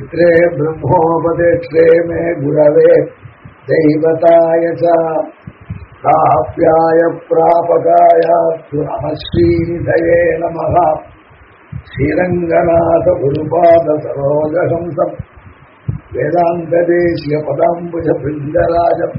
पित्रे ब्रह्मोपदेक्षे मे गुरवे दैवताय च प्राप्याय प्रापकाय नमः श्रीनिधये नमः श्रीरङ्गनाथ गुरुपाद सरोजहंसम् वेदान्तदेशीय पदाम्बुज बृन्दराजम्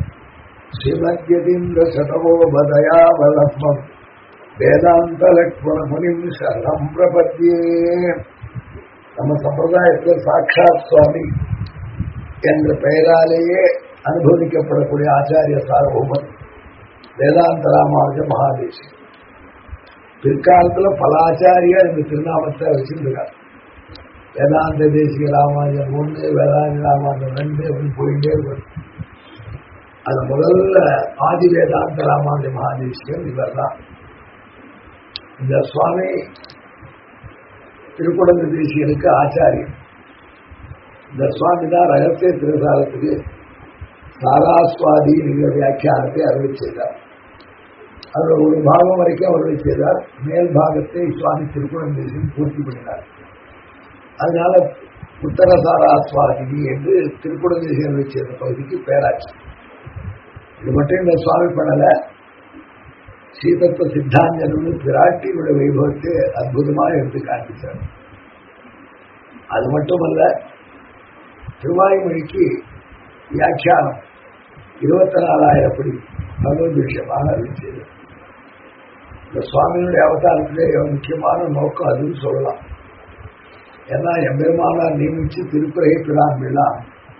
श्रीमद्यतीन्द्रशतवोपदयावलम्बम् வேதாந்தலக்ஷ்மணமுனிம் சரணம் பிரபத்தியே நம்ம சம்பிரதாயத்தில் சாட்சாத் சுவாமி என்ற பெயராலேயே அனுபவிக்கப்படக்கூடிய ஆச்சாரிய சார்வமன் வேதாந்த ராமானுஜ மகாதேசி பிற்காலத்தில் பல ஆச்சாரியார் இந்த திருநாமத்தை வச்சிருக்கார் வேதாந்த தேசிய ராமானுஜன் ஒன்று வேதாந்த ராமானுஜன் ரெண்டு அப்படின்னு போயிட்டே இருக்கும் அது முதல்ல ஆதி வேதாந்த ராமானுஜ மகாதேசியம் இவர் தான் இந்த சுவாமி திருக்குடந்த தேசியனுக்கு ஆச்சாரியன் இந்த சுவாமி தான் ரகசிய திருசாரத்துக்கு சாராஸ்வாதி என்கிற வியாக்கியானத்தை அருள் செய்தார் அதில் ஒரு பாகம் வரைக்கும் அருள் செய்தார் மேல் பாகத்தை சுவாமி திருக்குடம் தேசியம் பூர்த்தி பண்ணினார் அதனால உத்தர சாராஸ்வாதினி என்று திருக்குடம் தேசியம் அருள் செய்த பகுதிக்கு பேராச்சு இது மட்டும் இந்த சுவாமி பண்ணலை சீதத்துவ சித்தாந்தம்னு பிராட்டியோட வைபவத்தை அற்புதமாக எடுத்து காண்பித்தார் அது மட்டுமல்ல திருவாய்மொழிக்கு வியாக்கியானம் இருபத்தி நாலாயிரப்படி பகவத் விஷயமாக அறிவிச்சது இந்த சுவாமியினுடைய அவதாரத்திலே முக்கியமான நோக்கம் அதுன்னு சொல்லலாம் ஏன்னா எம்பெருமானார் நியமிச்சு திருக்குறையை பிரான்பிலாம்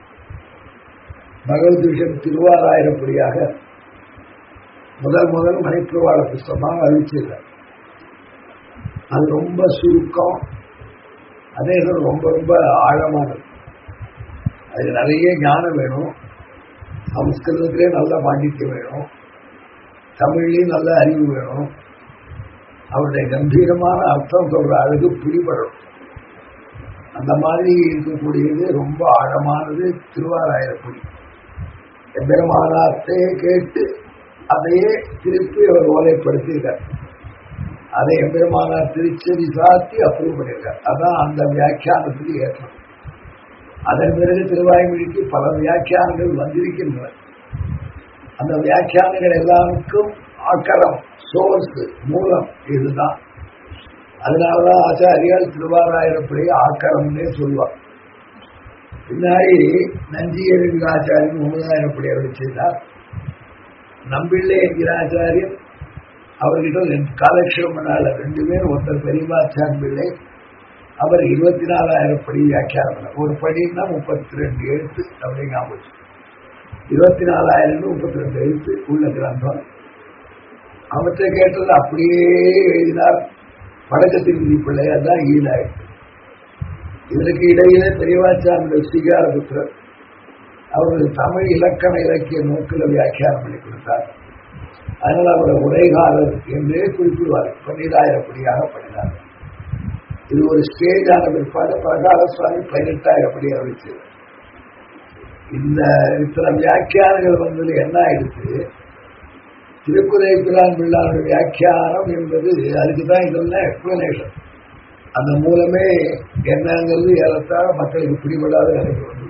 பகவத் விஷயம் திருவாராயிரப்படியாக முதல் முதல் மணிப்பிரவாள புஸ்தமாக அறிவிச்சிருக்கார் அது ரொம்ப சுருக்கம் அதே ரொம்ப ரொம்ப ஆழமானது அது நிறைய ஞானம் வேணும் சம்ஸ்கிருதத்திலே நல்ல பாண்டித்யம் வேணும் தமிழ்லையும் நல்ல அறிவு வேணும் அவருடைய கம்பீரமான அர்த்தம் சொல்ற அழகு பிடிபடணும் அந்த மாதிரி இருக்கக்கூடியது ரொம்ப ஆழமானது திருவாராயிரப்படி எம்பெருமானார்த்தே கேட்டு அதையே திருப்பி அவர் ஓலைப்படுத்தியிருக்கார் அதை எம்பெருமானார் திருச்செவி சாத்தி அப்ரூவ் பண்ணியிருக்கார் அதான் அந்த வியாக்கியானத்துக்கு ஏற்றம் அதன் பிறகு திருவாய்மொழிக்கு பல வியாக்கியானங்கள் வந்திருக்கின்றன அந்த வியாக்கியானங்கள் எல்லாருக்கும் ஆக்கரம் சோர்ஸ் மூலம் இதுதான் அதனாலதான் ஆச்சாரியால் திருவாராயிரப்படி ஆக்கரம்னே சொல்லுவார் பின்னாடி நஞ்சியறிவு ஆச்சாரியன் ஒன்பதாயிரப்படி அவர்கள் செய்தார் நம்பிள்ளை என்கிற ஆச்சாரியன் அவர்கிட்ட ரெண்டு காலக்ஷேபம் பண்ணால ரெண்டு பேர் ஒருத்தர் பெரியவாச்சான் பிள்ளை அவர் இருபத்தி நாலாயிரம் படி வியாக்கியானம் ஒரு படின்னா முப்பத்தி ரெண்டு எழுத்து அப்படிங்க ஆச்சு இருபத்தி நாலாயிரம் முப்பத்தி ரெண்டு எழுத்து உள்ள கிரந்தம் அவற்றை கேட்டது அப்படியே எழுதினார் வடக்கத்தின் பிள்ளை அதான் ஈடாயிட்டு இதற்கு இடையிலே பெரியவாச்சான் ஸ்ரீகாரபுத்திரர் அவர்கள் தமிழ் இலக்கண இலக்கிய நோக்கில் வியாக்கியானம் பண்ணி கொடுத்தார் அதனால் அவரை உரைகாலர் என்றே குறிப்பிடுவார் பன்னிராயிரப்படியாக பண்ணினார் இது ஒரு ஸ்டேஜ் ஆன பிற்பாடு பிரகால சுவாமி பதினெட்டாயிரப்படி அறிவிச்சது இந்த இத்தனை வியாக்கியானங்கள் வந்தது என்ன ஆயிடுச்சு திருக்குறை பிரான் பிள்ளாருடைய வியாக்கியானம் என்பது அதுக்கு தான் இதெல்லாம் எக்ஸ்பிளனேஷன் அந்த மூலமே என்னங்கிறது ஏறத்தாழ மக்களுக்கு பிடிபடாத நிலைக்கு வந்து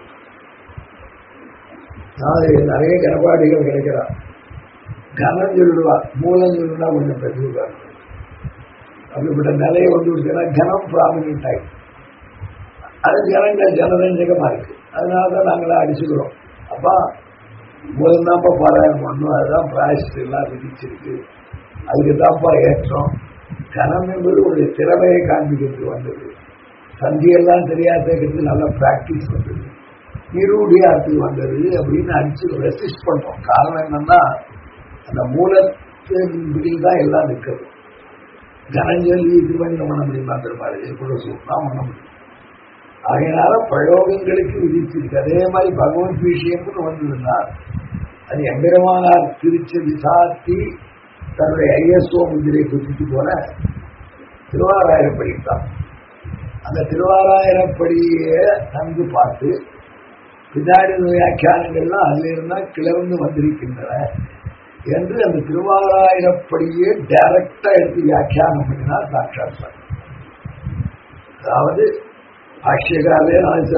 நாளை நிறைய கனபாடிகள் கிடைக்கிறான் கனம் சொல்லிடுவா மூலம் சொல்லுனா கொஞ்சம் பெற்றுவாங்க அப்படிப்பட்ட நிலையை வந்து விடுச்சுன்னா கனம் ப்ராமினன்ட் ஆயிடுச்சு அது ஜனங்கள் ஜனரஞ்சகமா இருக்கு அதனாலதான் நாங்களா அடிச்சுக்கிறோம் அப்பா மூலம் தான்ப்பா பாராயணம் பண்ணணும் அதுதான் பிராயசிட்டு எல்லாம் விதிச்சிருக்கு அதுக்கு தான்ப்பா ஏற்றம் கனம் என்பது ஒரு திறமையை காண்பிக்கிறது வந்தது சந்தியெல்லாம் தெரியாதுங்கிறது நல்ல பிராக்டிஸ் வந்தது நிரூடியாத்துக்கு வந்தது அப்படின்னு அடிச்சு ரெசிஸ்ட் பண்றோம் காரணம் என்னன்னா அந்த மூலத்தின் தான் எல்லாம் நிற்கிறது கனஞ்சொல்லி இது பண்ணி பண்ண முடியுமா பெருமாள் கூட சூப்பராக பண்ண முடியும் ஆகையினால பிரயோகங்களுக்கு விதிச்சிருக்கு அதே மாதிரி பகவத் விஷயம்னு வந்ததுன்னா அது எம்பெருமானார் திருச்சதி சாத்தி தன்னுடைய ஐஎஸ்ஓ முந்திரை குத்திட்டு போன திருவாராயிரப்படி தான் அந்த திருவாராயிரப்படியை நன்கு பார்த்து பின்னாடி வியாக்கியானங்கள்லாம் அதுல இருந்தா கிளர்ந்து வந்திருக்கின்றன என்று அந்த திருவாராயிரப்படியே டைரக்டா எடுத்து வியாக்கியானம் பண்ணினார் சாட்சாத் சுவாமி அதாவது பாஷ்யகாரே நினைச்சார்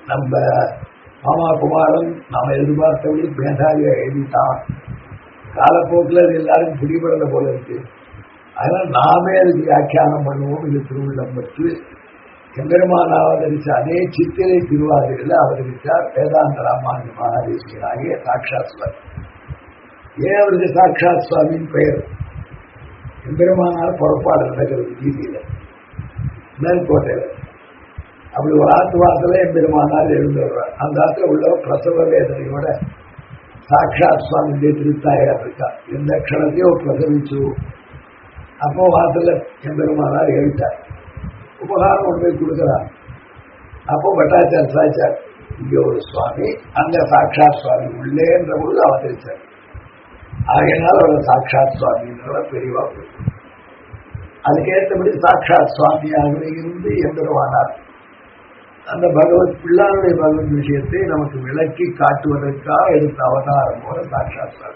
நம்ம மாமா குமாரன் நாம எதிர்பார்த்தபடி மேதாவியா எழுதிட்டான் காலப்போக்கில் அது எல்லாரும் பிடிபடல போல இருக்கு அதனால நாமே அதுக்கு வியாக்கியானம் பண்ணுவோம் இது திருவிழம் பற்றி எம்பெருமான் அவதரிச்ச அதே சித்திரை திருவாதிரியில் அவதரித்தார் வேதாந்த ராமானுஜ மகாதேசியர் ஆகிய சாட்சாத் சுவாமி ஏன் அவருக்கு சாட்சாத் சுவாமியின் பெயர் எம்பெருமானார் புறப்பாடு நடக்கிறது வீதியில மேல்கோட்டையில அப்படி ஒரு ஆத்து வாசல எம்பெருமானார் எழுந்து வருவார் அந்த ஆத்துல உள்ள பிரசவ வேதனையோட சாட்சாத் சுவாமியுடைய திருத்தாயார் இருக்கா எந்த க்ஷணத்தையும் பிரசவிச்சு அப்போ வாசல்ல எம்பெருமானார் எழுத்தார் உபகாரம் கொண்டு போய் கொடுக்கிறார் அப்போ பட்டாச்சார் சாச்சார் இங்க ஒரு சுவாமி அங்க சாட்சாத் சுவாமி உள்ளேன்ற பொழுது அவதரிச்சார் ஆகையினால் அவர் சாட்சாத் சுவாமின்ற பெரியவா அதுக்கேற்றபடி சாட்சாத் சுவாமியாக இருந்து எம்பெருமானார் அந்த பகவத் பிள்ளாருடைய பகவத் விஷயத்தை நமக்கு விளக்கி காட்டுவதற்காக எடுத்த அவதாரம் போல சாட்சாத் சுவாமி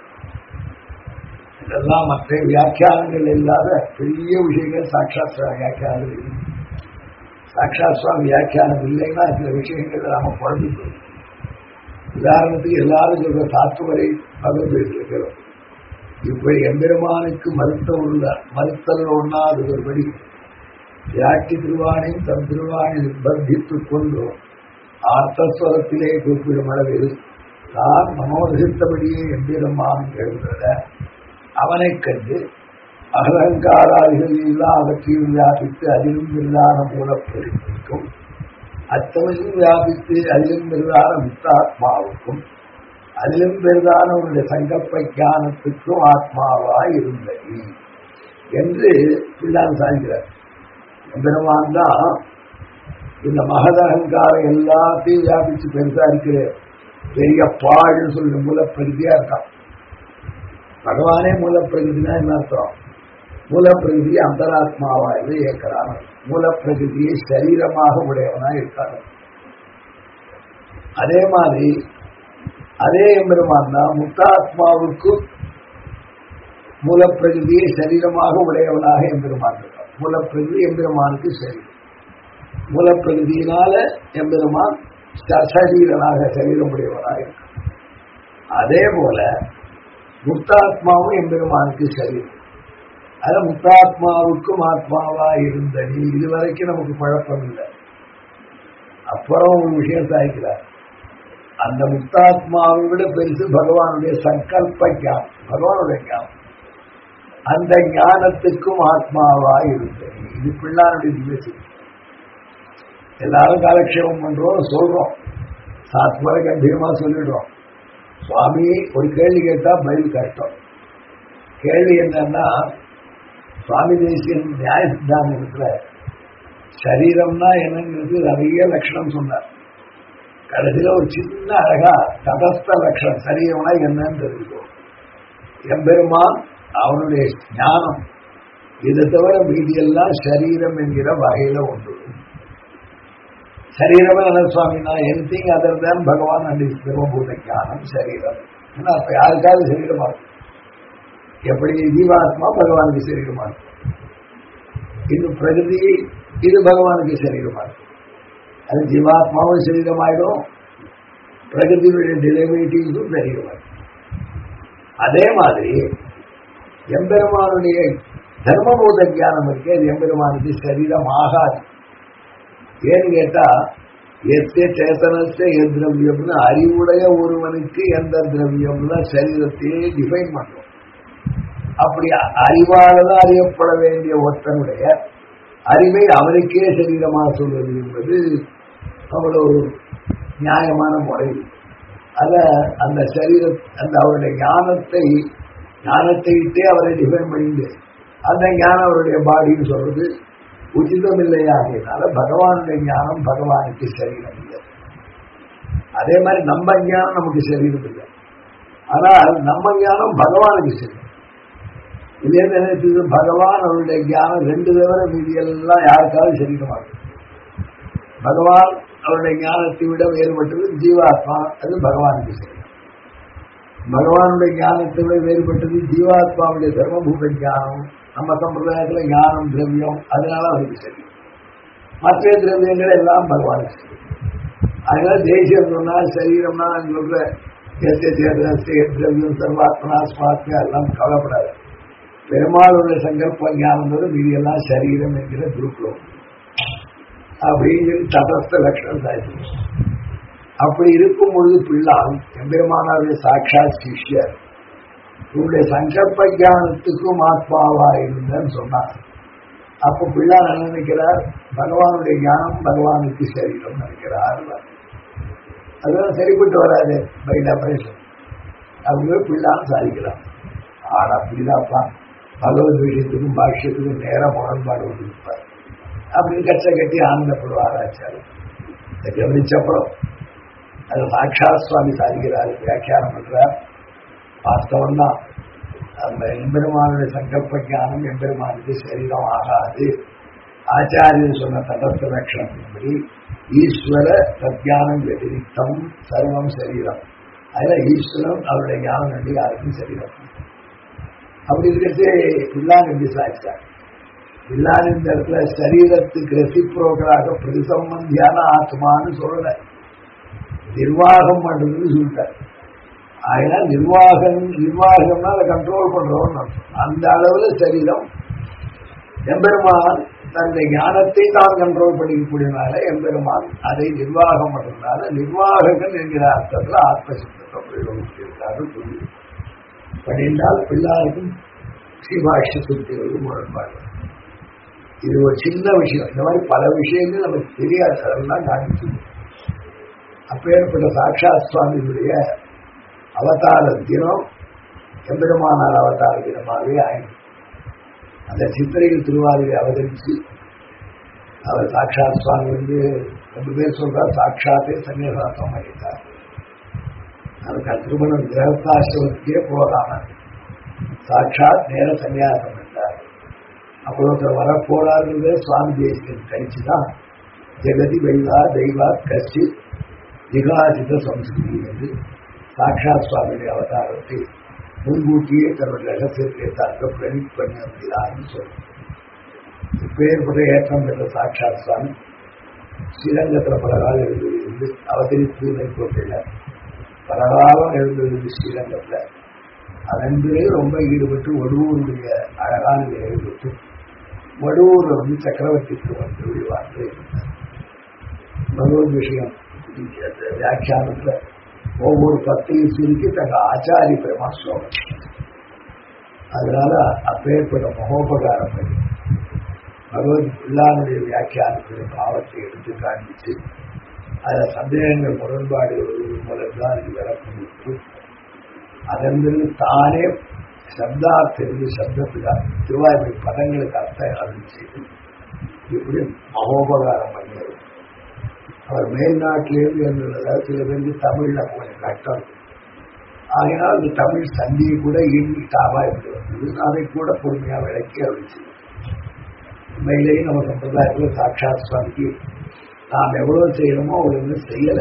இதெல்லாம் மற்ற வியாக்கியானங்கள் இல்லாத பெரிய விஷயங்கள் சாட்சாத் சுவாமி வியாக்கியானங்கள் இல்லை சாட்சாத் சுவாமி வியாக்கியானம் இல்லைன்னா சில விஷயங்கள் நாம குழம்பு போகும் உதாரணத்துக்கு எல்லாரும் சொல்ற சாத்துவரை பகவத் இருக்கிறோம் இப்படி எம்பெருமானுக்கு மறுத்த உள்ள மறுத்தல் ஒண்ணாதொருபடி விராட்டி திருவானையும் தன் திருவானை நிர்பந்தித்துக் கொண்டு ஆர்த்தஸ்வரத்திலே குறிப்பிடும் அளவில் தான் மனோரசித்தபடியே எம்பெருமான் எழுதுறத அவனை கண்டு அகலங்காராதிகள் எல்லாம் அவற்றையும் வியாபித்து அதிலும் இல்லாத மூலப்பொருட்களுக்கும் அத்தமையும் வியாபித்து அதிலும் இல்லாத முத்தாத்மாவுக்கும் அதிலும் பெரிதான உன்னுடைய சங்கப்ப ஞானத்துக்கும் ஆத்மாவாய் இருந்தது என்று பிள்ளான் சாய்கிறார் பெருமான் தான் இந்த மகதகங்காரம் எல்லாத்தையும் வியாபிச்சு பெருசா இருக்கிற பெரிய பாழ்னு சொல்ற மூலப்பிரதியா இருக்கான் பகவானே மூலப்பிரகிருதினா என்ன அர்த்தம் மூலப்பிரகிருதி அந்தராத்மாவா இது ஏற்கிறான் மூலப்பிரகிருதியை சரீரமாக உடையவனா இருக்காங்க அதே மாதிரி அதே எம்பெருமான் தான் முத்தாத்மாவுக்கு மூலப்பிரகிருதியை சரீரமாக உடையவனாக எம்பெருமான் இருக்கான் மூலப்பிரகிருதி எம்பெருமானுக்கு சரி மூலப்பிரகிருதியினால எம்பெருமான் சரீரனாக சரீரம் உடையவனாக இருக்கான் அதே போல முத்தாத்மாவும் எம்பெருமானுக்கு சரீரம் அது முத்தாத்மாவுக்கும் ஆத்மாவா இருந்த நீ இதுவரைக்கும் நமக்கு பழக்கம் இல்லை அப்புறம் ஒரு விஷயம் சாய்க்கிறார் அந்த முக்தாத்மாவை விட பெருசு பகவானுடைய சங்கல்ப ஞானம் பகவானுடைய ஞானம் அந்த ஞானத்துக்கும் ஆத்மாவா இருந்தது இது பிள்ளாருடைய திவசி எல்லாரும் காலக்ஷேபம் பண்றோம் சொல்றோம் சாத்வர கம்பீரமா சொல்லிடுறோம் சுவாமி ஒரு கேள்வி கேட்டா பதில் கஷ்டம் கேள்வி என்னன்னா சுவாமி தேசியன் நியாய சித்தாந்தத்துல சரீரம்னா என்னங்கிறது நிறைய லட்சணம் சொன்னார் கடைசியில ஒரு சின்ன அழகா தடஸ்த லட்சணம் சரீரம்னா என்னன்னு தெரிஞ்சுக்கோ எம்பெருமான் அவனுடைய ஞானம் இதை தவிர மீதியெல்லாம் சரீரம் என்கிற வகையில ஒன்று சரீரமே என்ன சுவாமினா எனிதிங் அதர் தான் பகவான் அண்ட் பிரம்மபூத ஞானம் சரீரம் ஏன்னா அப்ப யாருக்காவது சரீரமா இருக்கும் எப்படி ஜீவாத்மா பகவானுக்கு சரீரமா இருக்கும் இது பிரகிருதி இது பகவானுக்கு சரீரமா இருக்கும் அது ஜீவாத்மாவும் சரீரமாயிடும் பிரகிருதியுடைய டெலிவேட்டிவ்ஸும் சரீரமாயிடும் அதே மாதிரி எம்பெருமானுடைய தர்மபூத ஞானம் இருக்கு அது எம்பெருமானுக்கு சரீரம் ஆகாது ஏன்னு கேட்டா எத்தே சேத்தனத்தை திரவியம்னு அறிவுடைய ஒருவனுக்கு எந்த திரவியம்னா சரீரத்தையே டிஃபைன் பண்ணும் அப்படி அறிவாளதான் அறியப்பட வேண்டிய ஒருத்தனுடைய அறிவை அவனுக்கே சரீரமாக சொல்வது என்பது அவ்வளவு நியாயமான முறை அத அந்த சரீர அந்த அவருடைய ஞானத்தை ஞானத்தை விட்டே அவரை டிஃபைன் பண்ணிட்டு அந்த ஞானம் அவருடைய பாடின்னு சொல்றது உச்சிதம் இல்லையாகினால பகவானுடைய ஞானம் பகவானுக்கு சரீரம் இல்லை அதே மாதிரி நம்ம ஞானம் நமக்கு சரீரம் இல்லை ஆனால் நம்ம ஞானம் பகவானுக்கு சரீரம் இதே நினைச்சது பகவான் அவருடைய ஞானம் ரெண்டு தவிர மீதி எல்லாம் யாருக்காவது சரீரமா இருக்கு பகவான் அவருடைய ஞானத்தை விட வேறுபட்டது ஜீவாத்மா அது பகவானுக்கு சரீரம் பகவானுடைய ஞானத்தை விட வேறுபட்டது ஜீவாத்மாவுடைய தர்மபூத ஞானம் நம்ம சம்பிரதாயத்துல ஞானம் திரவியம் அதனால அவருக்கு சரி மற்ற திரவியங்கள் எல்லாம் பகவானுக்கு சரி அதனால தேசியம் சொன்னா சரீரம்னா சொல்ற எஸ்ய திரவியம் சர்வாத்மனா ஸ்மாத்மா எல்லாம் கவலைப்படாது பெருமாளுடைய சங்கல்ப ஞானம் மீதியெல்லாம் சரீரம் என்கிற குரூப்ல அப்படின்னு தடஸ்த லட்சணம் சாதிச்சு அப்படி இருக்கும் பொழுது பிள்ளான் எம்பெருமானாருடைய சாட்சாத் சிஷ்யர் இவருடைய சங்கல்ப ஞானத்துக்கும் ஆத்மாவா இருந்தேன்னு சொன்னார் அப்ப பிள்ளா நினைக்கிறார் பகவானுடைய ஞானம் பகவானுக்கு சரீரம் நினைக்கிறார் அதுதான் சரிப்பட்டு வராது பை டெபரேஷன் அவங்க பிள்ளான்னு சாதிக்கலாம் ஆனா அப்படிதான்ப்பா பகவத் விஷயத்துக்கும் பாஷ்யத்துக்கும் நேரம் முரண்பாடு வந்திருப்பார் அப்படின்னு கச்ச கட்டி ஆனந்தப்படுவார் ஆச்சாரம் இதை கவனிச்சப்பறம் அது சாட்சா சுவாமி சாதிக்கிறார் வியாக்கியானம் பண்றார் வாஸ்தவம் தான் அந்த எம்பெருமானுடைய சங்கல்ப ஞானம் எம்பெருமானுக்கு சரீரம் ஆகாது ஆச்சாரியர் சொன்ன தடஸ்த லட்சணத்தின்படி ஈஸ்வர தத்யானம் வெதிரித்தம் சர்வம் சரீரம் அதுல ஈஸ்வரன் அவருடைய ஞானம் வேண்டி யாருக்கும் சரீரம் அப்படி இருக்கிறது பிள்ளான் என்று சாதிச்சார் பிள்ளான் இந்த இடத்துல சரீரத்துக்கு ரெசிப்ரோக்கராக பிரதிசம்பந்தியான ஆத்மான்னு சொல்லல நிர்வாகம் பண்றதுன்னு சொல்லிட்டார் அதனால நிர்வாகம் நிர்வாகம்னா அதை கண்ட்ரோல் பண்றோம்னு அந்த அளவுல சரீரம் எம்பெருமான் தன்னுடைய ஞானத்தை தான் கண்ட்ரோல் பண்ணிக்கக்கூடியனால எம்பெருமான் அதை நிர்வாகம் பண்றதுனால நிர்வாகங்கள் என்கிற அர்த்தத்தில் ஆத்மசித்தத்தை பிரயோகித்திருக்காரு சொல்லி பண்ணினால் பிள்ளாருக்கும் ஸ்ரீபாஷ்ய சுத்திகளுக்கும் முரண்பாடு இது ஒரு சின்ன விஷயம் இந்த மாதிரி பல விஷயங்கள் நமக்கு தெரியாது அதெல்லாம் காமிச்சு அப்பேற்பட்ட சாட்சாத் சுவாமியுடைய அவதார தினம் எம்பெருமானார் அவதார தினமாகவே ஆயிடும் அந்த சித்திரையில் திருவாரூரை அவதரித்து அவர் சாட்சாத் சுவாமி வந்து ரெண்டு பேர் சொல்றார் சாட்சாத்தே சன்னியாசம் பண்ணிட்டார் அதுக்கு திருமணம் கிரகஸ்தாசிரமத்துக்கே போகாம சாட்சாத் நேர சன்னியாசம் பண்ணிட்டார் அப்போ ஒருத்தர் வரப்போறாருன்றதே சுவாமி தேசியம் கழிச்சுதான் ஜெகதி வைவா தெய்வா கட்சி விகாசித சம்ஸ்கிருதி என்று சாட்சாத் சுவாமியுடைய அவதாரத்தை முன்கூட்டியே தன்னுடைய ரகசியத்தை தாக்க பிரணிட் பண்ணி வந்தார்னு சொல்றோம் இப்பேற்பட்ட ஏற்றம் பெற்ற சாட்சாத் சுவாமி ஸ்ரீரங்கத்தில் பல காலம் எழுந்திருந்து அவதரித்து நெய்கோட்டையில் பல காலம் எழுந்திருந்து ஸ்ரீரங்கத்தில் அதன்பே ரொம்ப ஈடுபட்டு வடுவூருடைய அழகான ஈடுபட்டு வடுவூர்ல வந்து சக்கரவர்த்திக்கு வந்து வார்த்தை பகவத் விஷயம் வியாக்கியானத்துல ஒவ்வொரு பத்தையும் சுருக்கி தங்க ஆச்சாரிய பெருமா ஸ்லோகம் அதனால அப்பேற்பட்ட மகோபகாரம் பண்ணி பகவத் பிள்ளானுடைய வியாக்கியானத்துடைய பாவத்தை எடுத்து காண்பிச்சு அதில் சந்தேகங்கள் முரண்பாடுகள் மூலம்தான் இது விளக்கம் கொடுத்து அதன்பிறகு தானே சப்தார்த்திலிருந்து சப்தத்துக்காக திருவாய்மொழி பதங்களுக்கு அர்த்தம் அருள் செய்து இப்படி மகோபகாரம் பண்ணியது அவர் மேல்நாட்டிலேருந்து இருந்ததால் சில பேருக்கு தமிழ்ல கொஞ்சம் கட்டம் ஆகினால் அந்த தமிழ் சந்தியை கூட ஈண்டி தாபாய்ப்பு வந்தது அதை கூட பொறுமையாக விளக்கி அருள் செய்யும் உண்மையிலேயே நம்ம சம்பிரதாயத்தில் சாட்சாத் சுவாமிக்கு நாம் எவ்வளவு செய்யணுமோ அவ்வளவு செய்யலை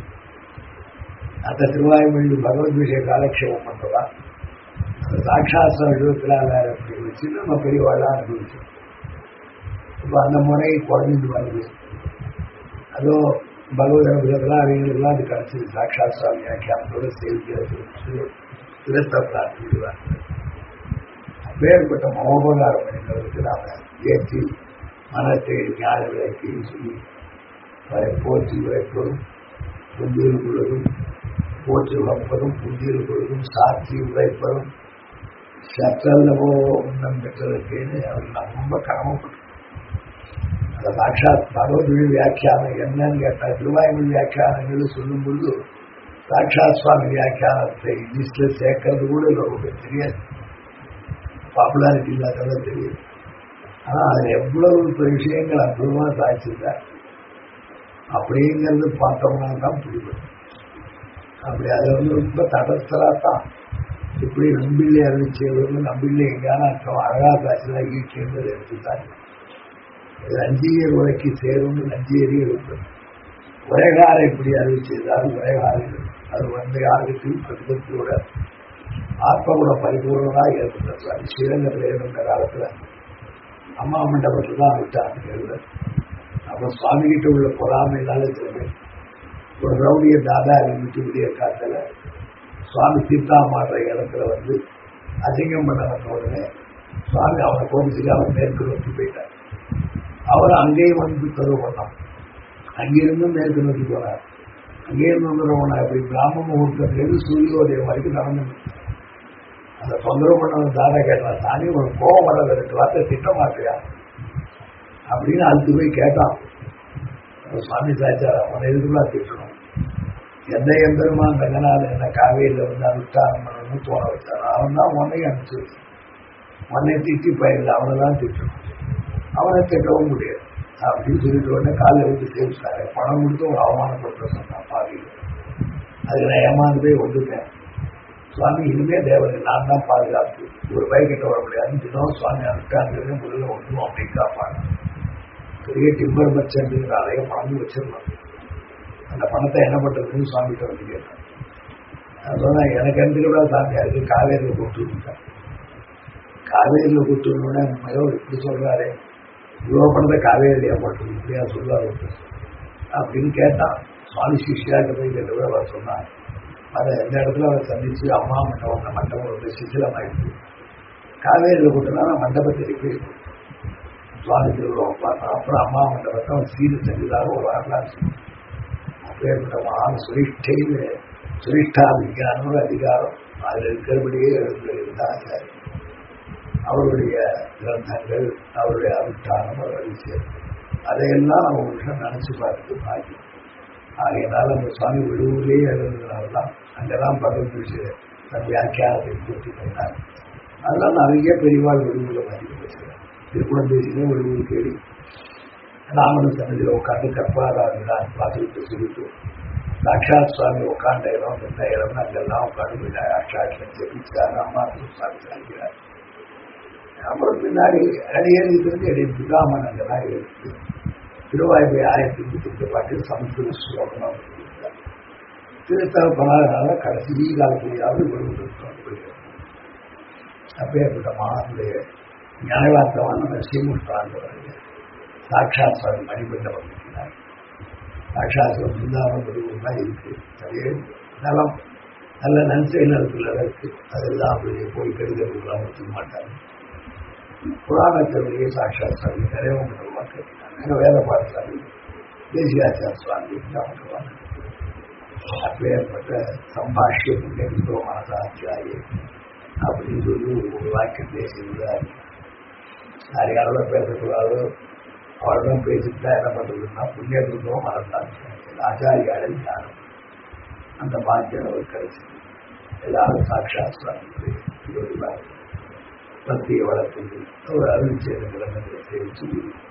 அந்த திருவாய்மொழி பகவத் விஷய காலக்ஷேபம் பண்றதா அந்த சாட்சாஸ்திரம் எழுபத்தினாலாயிரம் அப்படி வச்சு நம்ம பெரியவாழா அனுபவிச்சோம் இப்போ அந்த முறை குறைஞ்சிட்டு வருது அதுவும் பகவத் அனுபவத்தெல்லாம் அவங்களுக்குலாம் அது கிடைச்சது சாட்சாத் சுவாமி வியாக்கியானத்தோட சேர்த்து சிறத்த பிரார்த்திடுவார் அப்பேற்பட்ட மகோபகாரம் பண்ணினவருக்கு நாம ஏற்றி மனத்தை ஞான விளக்கின்னு சொல்லி வரை போற்றி உரைப்பதும் புந்தியில் கொள்வதும் போற்றி உழைப்பதும் புந்தியில் கொள்வதும் சாட்சி உழைப்பதும் சற்றல்லவோ உன்னம் பெற்றதற்கேன்னு அவர் நான் ரொம்ப கடமைப்பட்டோம் அந்த சாட்சாத் பகவத்மொழி வியாக்கியானம் என்னன்னு கேட்டால் திருவாய்மொழி வியாக்கியானங்கள் சொல்லும் பொழுது சாட்சாத் சுவாமி வியாக்கியானத்தை லிஸ்ட்ல சேர்க்கறது கூட ரொம்ப தெரியாது பாப்புலாரிட்டி இல்லாததான் தெரியும் ஆனா அதுல எவ்வளவு விஷயங்கள் அற்புதமா சாதிச்சிருக்கார் அப்படிங்கிறது பார்த்தோம்னா தான் புரியும் அப்படி அது வந்து ரொம்ப தடஸ்தரா தான் இப்படி நம்பிள்ளை அறிவிச்சது வந்து நம்பிள்ளை எங்கான அர்த்தம் அழகா காய்ச்சலா ஈட்டின்றது எடுத்துட்டாங்க லஞ்சியர் உரைக்கு சேரும்னு லஞ்சியரே இருக்கும் உரைகார இப்படி அறிவிச்சதால் உரைகாரங்கள் அது வந்து யாருக்கும் பிரதிபத்தியோட ஆத்மகுண பரிபூர்ணமாக ஏற்பட்டார் ஸ்ரீரங்கத்தில் இருந்த காலத்துல அம்மா மண்டபத்தில் தான் விட்டாங்க அப்ப சுவாமி கிட்ட உள்ள பொறாமைனால சில பேர் ஒரு ரவுடிய தாதா இருந்துட்டு விடிய காத்துல சுவாமி தீர்த்தாமாடுற இடத்துல வந்து அசிங்கம் பண்ண வந்த உடனே சுவாமி அவனை கோபிச்சுட்டு அவன் மேற்கு நோக்கி போயிட்டார் அவர் அங்கேயும் வந்து தொழில் பண்ணான் அங்கிருந்தும் மேற்கு நோக்கி போனார் அங்கேயிருந்து வந்துடுவோம் அப்படி பிராம முகூர்த்தத்திலிருந்து சூரியோதயம் வரைக்கும் நடந்து அந்த தொந்தரவு பண்ணவன் தாரா கேட்டான் சாமி ஒரு கோபம் வராத ரெண்டு வார்த்தை திட்ட மாட்டியா அப்படின்னு அதுக்கு போய் கேட்டான் சுவாமி சாச்சார் அவனை எதுக்குலாம் திட்டணும் எந்த எம்பெருமான் ரங்கநாத என்ன காவேரியில் வந்து அனுஷ்டானம் பண்ணணும்னு தோண வச்சான் அவன் தான் உன்னையும் அனுப்பிச்சு உன்னை திட்டி பயிரில் அவனை தான் திட்டணும் அவனை திட்டவும் முடியாது அப்படின்னு சொல்லிட்டு உடனே காலையில் விட்டு சேவிச்சாரு பணம் கொடுத்து ஒரு அவமானப்படுத்த சொன்னான் பாவியில் அதுக்கு நான் ஏமாந்து போய் வந்துட்டேன் சுவாமி இனிமே தேவதை நான் தான் பாதுகாப்பு ஒரு பைக்கிட்ட வர முடியாது தினம் சுவாமி அனுஷ்டாங்கிறது முதல்ல ஒன்றும் அப்படி காப்பாங்க பெரிய டிம்பர் மர்ச்சன்ட்ங்கிற அதைய பணம் வச்சிருந்தோம் அந்த பணத்தை என்ன பண்றதுன்னு சுவாமிகிட்ட வந்து கேட்டேன் அதான் எனக்கு எந்த கூட சாமியா இருக்கு காவேரியில் கூப்பிட்டு விட்டேன் காவேரியில் கூப்பிட்டு விடணும்னா மயோ இப்படி சொல்றாரு இவ்வளோ பணத்தை காவேரியா போட்டு இப்படியா சொல்லுவார் அப்படின்னு கேட்டான் சுவாமி சிஷியாட்ட போய் கேட்டு கூட அவர் சொன்னார் அதை எந்த இடத்துல அவர் சந்திச்சு அம்மா மண்டபம் அந்த மண்டபம் வந்து சிசிலமாயிடுச்சு காவேரியில் கூட்டினா மண்டபத்திற்கு சுவாமி திருவிழாவை பார்த்தோம் அப்புறம் அம்மா மண்டபத்தை அவன் சீரு செஞ்சதாக ஒரு வரலாறு அப்பேற்பட்ட மகான் சுரிஷ்டைன்னு சுரிஷ்டா விஞ்ஞானம் ஒரு அதிகாரம் அதில் இருக்கிறபடியே இருந்தாங்க அவருடைய கிரந்தங்கள் அவருடைய அனுஷ்டானம் அவர் அழிச்சது அதையெல்லாம் நம்ம ஒரு விஷயம் நினைச்சு பார்த்து பாக்கி ஆகையினால அந்த சுவாமி விடுவூரே எழுதுனால்தான் அங்கெல்லாம் பகவத் தன் வியாக்கியானத்தை பூர்த்தி பண்ணார் அதெல்லாம் நிறைய பெரியவாள் விடுவுல மாதிரி பேசுகிறேன் திருக்குணம் பேசினே விடுவூர் கேள்வி ராமன் சன்னதியில் உட்காந்து கற்பாராதான் பார்த்துக்கிட்டு சொல்லிட்டு சாட்சாத் சுவாமி உட்காண்ட இடம் எந்த இடம்னு அங்கெல்லாம் உட்காந்து போயிட்டார் அஷாட்ல ஜெபிச்சார் அம்மா சுவாமி சாதிக்கிறார் அப்புறம் பின்னாடி அடியேறி இருந்து இடையே பிதாமன் அங்கெல்லாம் இருக்கு திருவாய்மை ஆயிரத்தி நூத்தி எட்டு பாட்டில் சமஸ்கிருத ஸ்லோகமாக திருத்தரப்பனால கடைசி காலத்திலேயாவது விடுவிட்டு அப்பேற்பட்ட மகானுடைய நியாயவார்த்தமான ஸ்ரீமுஷ்டாண்டவர்கள் சாட்சாத் சுவாமி மணிமண்டபம் இருக்கிறார் சாட்சாத் பிருந்தாவனம் விடுவோம் இருக்கு நிறைய நலம் நல்ல நன்சை நிலத்துல இருக்கு அதெல்லாம் அப்படியே போய் கெடுதல் ஒத்துக்க மாட்டாங்க புராணத்தினுடைய சாட்சாத் சுவாமி நிறைய மக்கள் வேத பாடசாலை தேசியாச்சார சுவாமி பண்ணுவாங்க அப்பேற்பட்ட சம்பாஷ்யம் எந்தோ மனசாட்சியாயே அப்படின்னு சொல்லி ஒரு வாக்கியம் பேசியிருந்தார் யார் யாரோட பேசக்கூடாதோ அவர்தான் பேசிட்டா என்ன பண்றதுன்னா புண்ணியத்துக்கும் மனசாட்சி ஆச்சாரியாலே ஞானம் அந்த பாக்கியம் அவர் கிடைச்சி எல்லாரும் சாட்சாத் சுவாமி பக்தியை வளர்த்து ஒரு அருள் செய்த கிழமைகளை சேவிச்சு